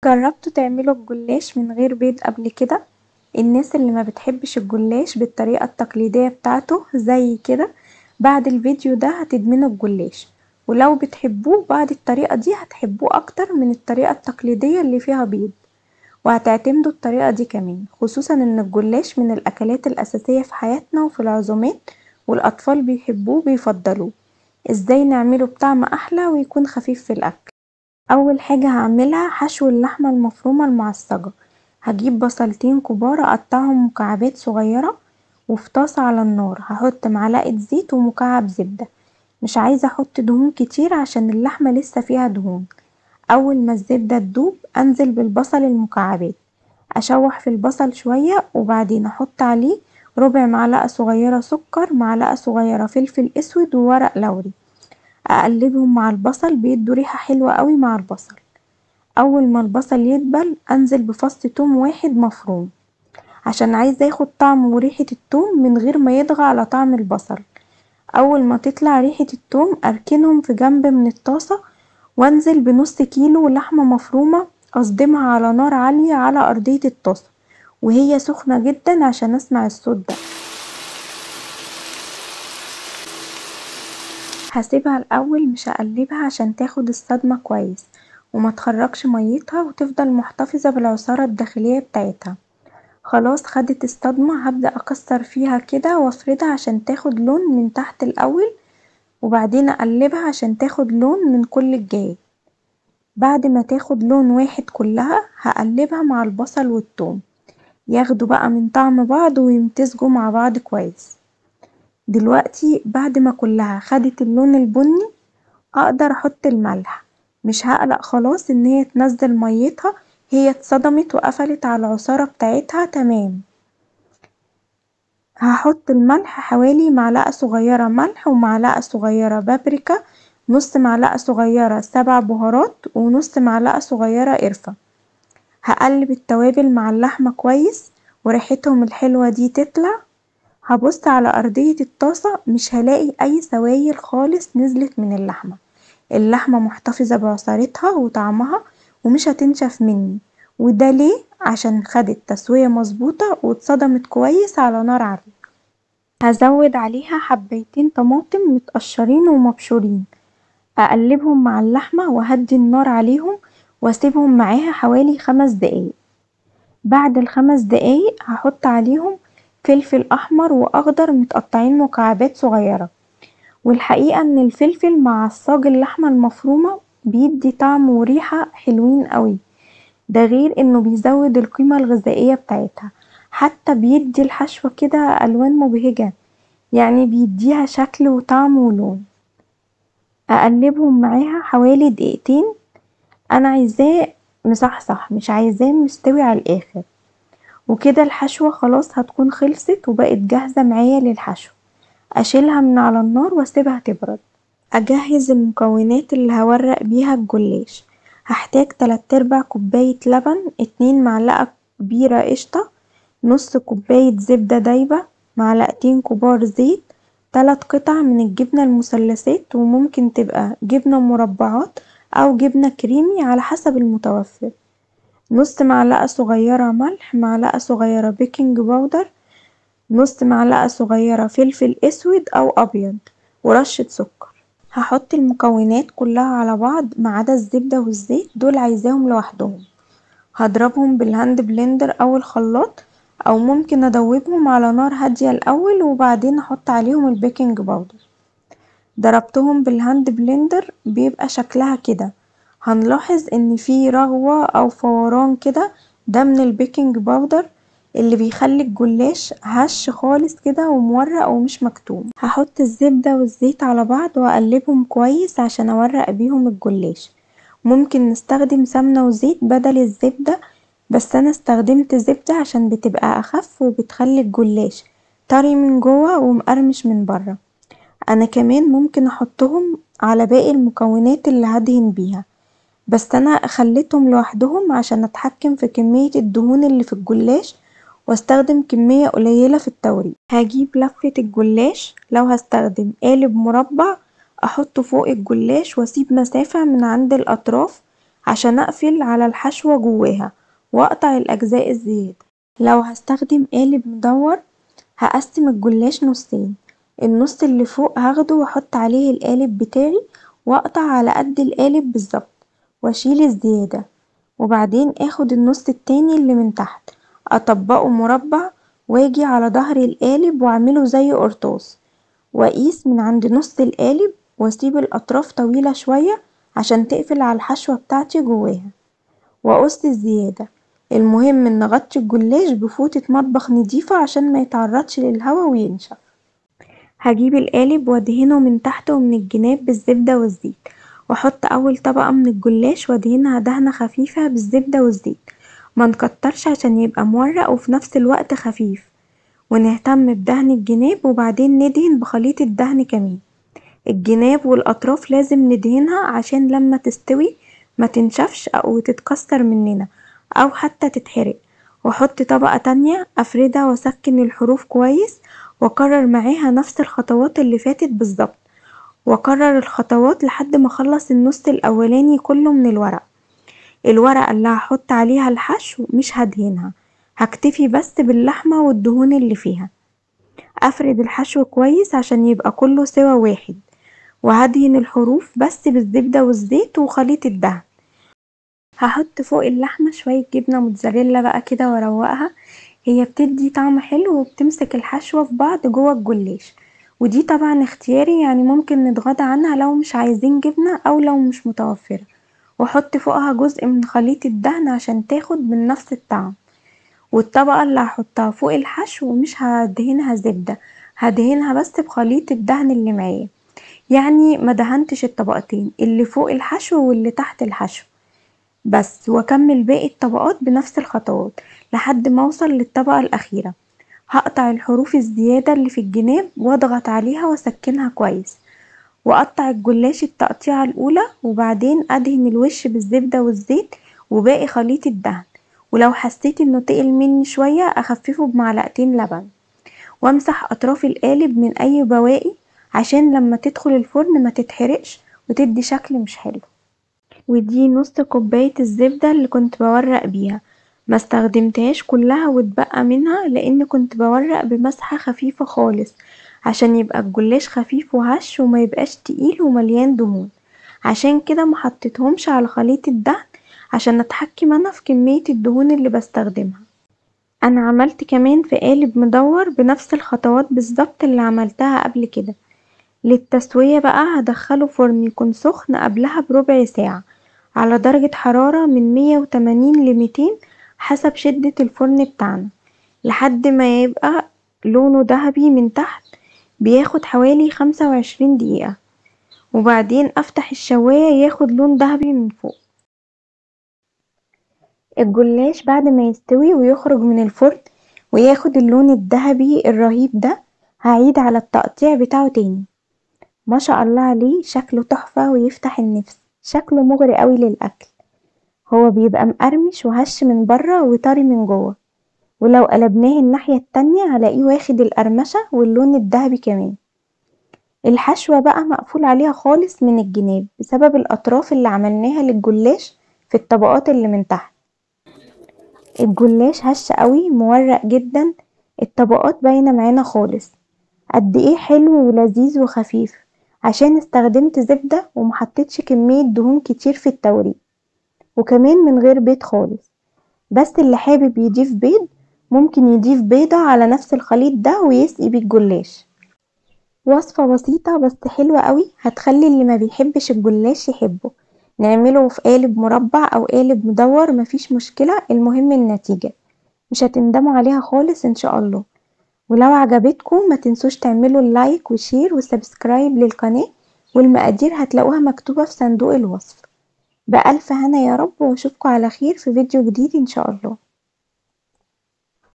جربتوا تعملوا الجلاش من غير بيض قبل كده الناس اللي مبتحبش الجلاش بالطريقة التقليدية بتاعته زي كده بعد الفيديو ده هتدمنوا الجلاش ولو بتحبوه بعد الطريقة دي هتحبوه اكتر من الطريقة التقليدية اللي فيها بيض وهتعتمدوا الطريقة دي كمان خصوصا ان الجلاش من الاكلات الاساسية في حياتنا وفي العزومات والاطفال بيحبوه بيفضلوه ازاي نعمله بطعم احلى ويكون خفيف في الاكل اول حاجة هعملها حشو اللحمة المفرومة المعصجة هجيب بصلتين كبار اقطعهم مكعبات صغيرة وفي طاسة على النار هحط معلقة زيت ومكعب زبدة مش عايزة احط دهون كتير عشان اللحمة لسه فيها دهون اول ما الزبدة تدوب انزل بالبصل المكعبات اشوح في البصل شوية وبعدين احط عليه ربع معلقة صغيرة سكر معلقة صغيرة فلفل اسود وورق لوري اقلبهم مع البصل بيدوا ريحة حلوة اوي مع البصل اول ما البصل يدبل انزل بفص توم واحد مفروم عشان عايزة ياخد طعم وريحة التوم من غير ما يطغى على طعم البصل اول ما تطلع ريحة التوم اركنهم في جنب من الطاسة وانزل بنص كيلو لحمة مفرومة اصدمها على نار عالية على ارضية الطاسة وهي سخنة جدا عشان اسمع الصوت ده هسيبها الاول مش هقلبها عشان تاخد الصدمة كويس وما تخرجش ميتها وتفضل محتفظة بالعصارة الداخلية بتاعتها خلاص خدت الصدمة هبدأ اكسر فيها كده وافردها عشان تاخد لون من تحت الاول وبعدين اقلبها عشان تاخد لون من كل الجهات بعد ما تاخد لون واحد كلها هقلبها مع البصل والثوم ياخدوا بقى من طعم بعض ويمتزجوا مع بعض كويس دلوقتي بعد ما كلها خدت اللون البني اقدر احط الملح مش هقلق خلاص ان هي تنزل ميتها هي اتصدمت وقفلت على العصارة بتاعتها تمام هحط الملح حوالي معلقة صغيرة ملح ومعلقة صغيرة بابريكا نص معلقة صغيرة سبع بهارات ونص معلقة صغيرة قرفة هقلب التوابل مع اللحمة كويس وريحتهم الحلوة دي تطلع هبص على ارضية الطاسة مش هلاقي اي سوايل خالص نزلت من اللحمة اللحمة محتفظة بعصارتها وطعمها ومش هتنشف مني وده ليه عشان خدت تسوية مظبوطة واتصدمت كويس على نار عالية هزود عليها حبيتين طماطم متقشرين ومبشورين اقلبهم مع اللحمة واهدي النار عليهم واسيبهم معاها حوالي خمس دقايق بعد الخمس دقايق هحط عليهم فلفل احمر واخضر متقطعين مكعبات صغيرة والحقيقة ان الفلفل مع عصاج اللحمة المفرومة بيدي طعم وريحة حلوين اوي ده غير انه بيزود القيمة الغذائية بتاعتها حتى بيدي الحشوة كده الوان مبهجة يعني بيديها شكل وطعم ولون اقلبهم معاها حوالي دقيقتين انا عايزاه مصحصح مش عايزاه مستوي على الاخر وكده الحشوة خلاص هتكون خلصت وبقت جاهزة معايا للحشو اشيلها من على النار واسيبها تبرد اجهز المكونات اللي هورق بيها الجلاش هحتاج تلات ارباع كوباية لبن اتنين معلقة كبيرة قشطة نص كوباية زبدة دايبة معلقتين كبار زيت تلات قطع من الجبنة المثلثات وممكن تبقى جبنة مربعات او جبنة كريمي على حسب المتوفر نص معلقة صغيرة ملح معلقة صغيرة بيكنج باودر نص معلقة صغيرة فلفل اسود او ابيض ورشة سكر هحط المكونات كلها على بعض ما عدا الزبدة والزيت دول عايزاهم لوحدهم هضربهم بالهاند بلندر او الخلاط او ممكن ادوبهم على نار هادية الاول وبعدين احط عليهم البيكنج باودر ضربتهم بالهاند بلندر بيبقى شكلها كده هنلاحظ ان في رغوة او فوران كده ده من البيكنج باودر اللي بيخلي الجلاش هش خالص كده ومورق ومش مكتوم هحط الزبدة والزيت على بعض واقلبهم كويس عشان اورق بيهم الجلاش ممكن نستخدم سمنة وزيت بدل الزبدة بس انا استخدمت زبدة عشان بتبقى اخف وبتخلي الجلاش طري من جوه ومقرمش من بره انا كمان ممكن احطهم على باقي المكونات اللي هدهن بيها بس انا خليتهم لوحدهم عشان اتحكم في كمية الدهون اللي في الجلاش واستخدم كمية قليلة في التوريق هجيب لفة الجلاش لو هستخدم قالب مربع احطه فوق الجلاش واسيب مسافة من عند الاطراف عشان اقفل على الحشوة جواها واقطع الاجزاء الزيادة لو هستخدم قالب مدور هقسم الجلاش نصين النص اللي فوق هاخده واحط عليه القالب بتاعي واقطع على قد القالب بالظبط واشيل الزيادة وبعدين اخد النص التاني اللي من تحت اطبقه مربع واجي على ضهر القالب واعمله زي قرطاس واقيس من عند نص القالب واسيب الاطراف طويلة شوية عشان تقفل على الحشوة بتاعتي جواها واقص الزيادة المهم ان اغطي الجلاش بفوطة مطبخ نضيفة عشان ميتعرضش للهوا وينشف هجيب القالب وادهنه من تحت ومن الجناب بالزبدة والزيت واحط اول طبقة من الجلاش وادهنها دهنة خفيفة بالزبدة والزيت منكترش عشان يبقى مورق وفي نفس الوقت خفيف ونهتم بدهن الجناب وبعدين ندهن بخليط الدهن كمان الجناب والاطراف لازم ندهنها عشان لما تستوي متنشفش او تتكسر مننا او حتى تتحرق واحط طبقة تانية افردها واسكن الحروف كويس واكرر معاها نفس الخطوات اللي فاتت بالظبط واكرر الخطوات لحد ما اخلص النص الاولاني كله من الورق الورقة اللي هحط عليها الحشو مش هدهنها هكتفي بس باللحمة والدهون اللي فيها افرد الحشو كويس عشان يبقى كله سوا واحد وهدهن الحروف بس بالزبدة والزيت وخليط الدهن هحط فوق اللحمة شوية جبنة موتزاريلا بقى كده واروقها هي بتدي طعم حلو وبتمسك الحشوة في بعض جوه الجلاش ودي طبعا اختياري يعني ممكن نتغاضى عنها لو مش عايزين جبنة او لو مش متوفرة واحط فوقها جزء من خليط الدهن عشان تاخد من نفس الطعم والطبقة اللي هحطها فوق الحشو مش هدهنها زبدة هدهنها بس بخليط الدهن اللي معايا يعني مدهنتش الطبقتين اللي فوق الحشو واللي تحت الحشو بس واكمل باقي الطبقات بنفس الخطوات لحد ما اوصل للطبقة الاخيرة هقطع الحروف الزيادة اللي في الجناب واضغط عليها واسكنها كويس واقطع الجلاش التقطيعة الاولى وبعدين ادهن الوش بالزبدة والزيت وباقي خليط الدهن ولو حسيت انه تقل مني شوية اخففه بمعلقتين لبن وامسح اطراف القالب من اي بواقي عشان لما تدخل الفرن ما تتحرقش وتدي شكل مش حلو ودي نص كوباية الزبدة اللي كنت بورق بيها ما استخدمتهاش كلها واتبقى منها لان كنت بورق بمسحة خفيفة خالص عشان يبقى الجلاش خفيف وهش وما يبقاش تقيل ومليان دهون عشان كده محطتهمش على خليط الدهن عشان اتحكم انا في كمية الدهون اللي بستخدمها انا عملت كمان في قالب مدور بنفس الخطوات بالظبط اللي عملتها قبل كده للتسوية بقى هدخله فرن يكون سخن قبلها بربع ساعة على درجة حرارة من مية وتمانين لميتين حسب شدة الفرن بتاعنا لحد ما يبقى لونه دهبي من تحت بياخد حوالي خمسة وعشرين دقيقة وبعدين افتح الشواية ياخد لون دهبي من فوق الجلاش بعد ما يستوي ويخرج من الفرن وياخد اللون الدهبي الرهيب ده هعيد على التقطيع بتاعه تاني ما شاء الله عليه شكله تحفة ويفتح النفس شكله مغري قوي للأكل هو بيبقى مقرمش وهش من بره وطري من جوه ولو قلبناه الناحية التانية هلاقيه واخد القرمشة واللون الدهبي كمان الحشوة بقى مقفول عليها خالص من الجناب بسبب الأطراف اللي عملناها للجلاش في الطبقات اللي من تحت الجلاش هش قوي مورق جدا الطبقات باينة معانا خالص قد ايه حلو ولذيذ وخفيف عشان استخدمت زبدة ومحطتش كمية دهون كتير في التوريق وكمان من غير بيض خالص بس اللي حابب يضيف بيض ممكن يضيف بيضة على نفس الخليط ده ويسقي بيه الجلاش وصفة بسيطة بس حلوة قوي هتخلي اللي ما بيحبش الجلاش يحبه نعمله في قالب مربع او قالب مدور مفيش مشكلة المهم النتيجة مش هتندموا عليها خالص ان شاء الله ولو عجبتكم ما تنسوش تعملوا اللايك وشير وسبسكرايب للقناة والمقادير هتلاقوها مكتوبة في صندوق الوصف بألف هنا يا رب واشوفكم على خير في فيديو جديد ان شاء الله